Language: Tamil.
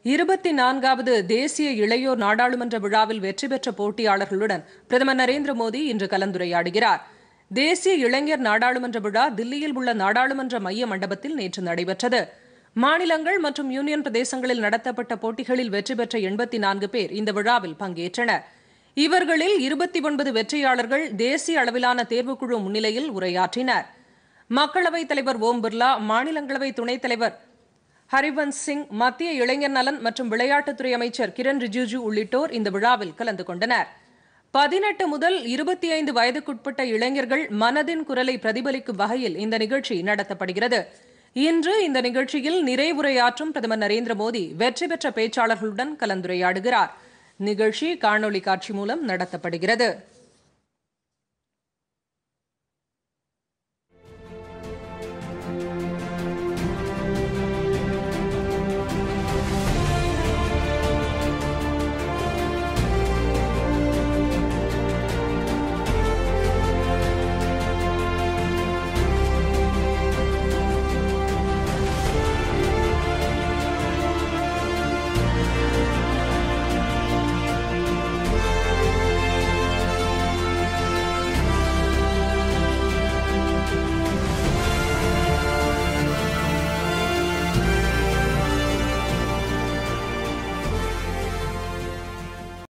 இருபத்தி நான்காவது தேசிய இளையோர் நாடாளுமன்ற விழாவில் வெற்றி பெற்ற போட்டியாளர்களுடன் பிரதமர் நரேந்திர மோடி இன்று கலந்துரையாடுகிறார் தேசிய இளைஞர் நாடாளுமன்ற விழா தில்லியில் உள்ள நாடாளுமன்ற மைய மண்டபத்தில் நேற்று நடைபெற்றது மாநிலங்கள் மற்றும் யூனியன் பிரதேசங்களில் நடத்தப்பட்ட போட்டிகளில் வெற்றி பெற்ற எண்பத்தி நான்கு பேர் இந்த விழாவில் பங்கேற்றனர் இவர்களில் இருபத்தி ஒன்பது வெற்றியாளர்கள் தேசிய அளவிலான தேர்வுக்குழு முன்னிலையில் உரையாற்றினர் மக்களவைத் தலைவர் ஓம் பிர்லா மாநிலங்களவை துணைத் தலைவர் ஹரிவன்ஸ் சிங் மத்திய இளைஞர் நலன் மற்றும் விளையாட்டுத்துறை அமைச்சர் கிரண் ரிஜிஜு உள்ளிட்டோர் இந்த விழாவில் கலந்து கொண்டனர் பதினெட்டு முதல் இருபத்தி ஐந்து வயதுக்குட்பட்ட இளைஞர்கள் மனதின் குரலை பிரதிபலிக்கும் வகையில் இந்த நிகழ்ச்சி நடத்தப்படுகிறது இன்று இந்த நிகழ்ச்சியில் நிறைவுரையாற்றும் பிரதமர் நரேந்திர மோடி வெற்றி பெற்ற பேச்சாளர்களுடன் கலந்துரையாடுகிறார் நிகழ்ச்சி காணொலி காட்சி மூலம் நடத்தப்படுகிறது